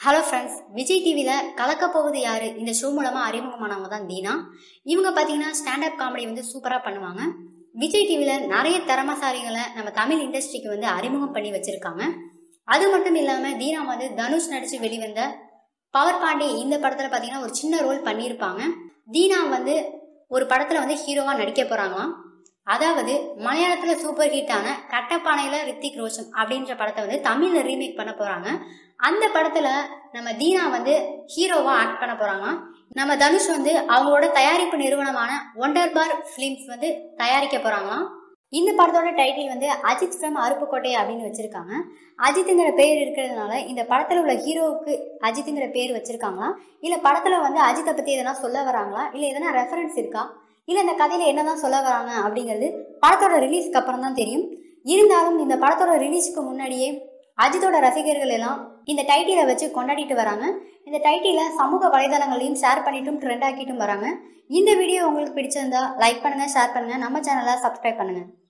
hello friends Vijay டிவியில் கலக்க போவது யாரு இந்த ஷோ மூலமாக அறிமுகமானவங்க தான் தீனா இவங்க பார்த்தீங்கன்னா ஸ்டாண்டப் காமெடி வந்து சூப்பராக பண்ணுவாங்க விஜய் டிவியில் நிறைய திறமசாலிகளை நம்ம தமிழ் இண்டஸ்ட்ரிக்கு வந்து அறிமுகம் பண்ணி வச்சுருக்காங்க அது மட்டும் இல்லாமல் தீனா வந்து தனுஷ் நடித்து வெளிவந்த பவர் பாண்டி இந்த படத்தில் பார்த்தீங்கன்னா ஒரு சின்ன ரோல் பண்ணியிருப்பாங்க தீனா வந்து ஒரு படத்தில் வந்து ஹீரோவாக நடிக்க போகிறாங்களாம் அதாவது மலையாளத்தில் சூப்பர் ஹிட்டான கட்டப்பானையில் ரித்திக் ரோஷன் அப்படின்ற படத்தை வந்து தமிழில் ரீமேக் பண்ண போகிறாங்க அந்த படத்தில் நம்ம தீனா வந்து ஹீரோவாக ஆக்ட் பண்ண போகிறாங்களாம் நம்ம தனுஷ் வந்து அவங்களோட தயாரிப்பு நிறுவனமான ஒண்டர் பார் ஃபிலிம்ஸ் வந்து தயாரிக்க போகிறாங்களாம் இந்த படத்தோட டைட்டில் வந்து அஜித் ஃப்ரம் அருப்புக்கோட்டை அப்படின்னு வச்சுருக்காங்க அஜித்துங்கிற பேர் இருக்கிறதுனால இந்த படத்தில் உள்ள ஹீரோவுக்கு அஜித்துங்கிற பேர் வச்சுருக்காங்களா இல்லை படத்தில் வந்து அஜித்தை பற்றி எதனா சொல்ல வராங்களா இல்லை எதனா ரெஃபரன்ஸ் இருக்கா இல்லை இந்த கதையில் என்னதான் சொல்ல வராங்க அப்படிங்கிறது படத்தோட ரிலீஸ்க்கு அப்புறம் தான் தெரியும் இருந்தாலும் இந்த படத்தோட ரிலீஸ்க்கு முன்னாடியே அஜித்தோட ரசிகர்கள் எல்லாம் இந்த டைட்டிலை வச்சு கொண்டாடிட்டு வராங்க இந்த டைட்டிலை சமூக வலைதளங்களையும் ஷேர் பண்ணிட்டும் ட்ரெண்ட் ஆக்கிட்டும் வராங்க இந்த வீடியோ உங்களுக்கு பிடிச்சிருந்தா லைக் பண்ணுங்க ஷேர் பண்ணுங்க நம்ம சேனலை சப்ஸ்கிரைப் பண்ணுங்க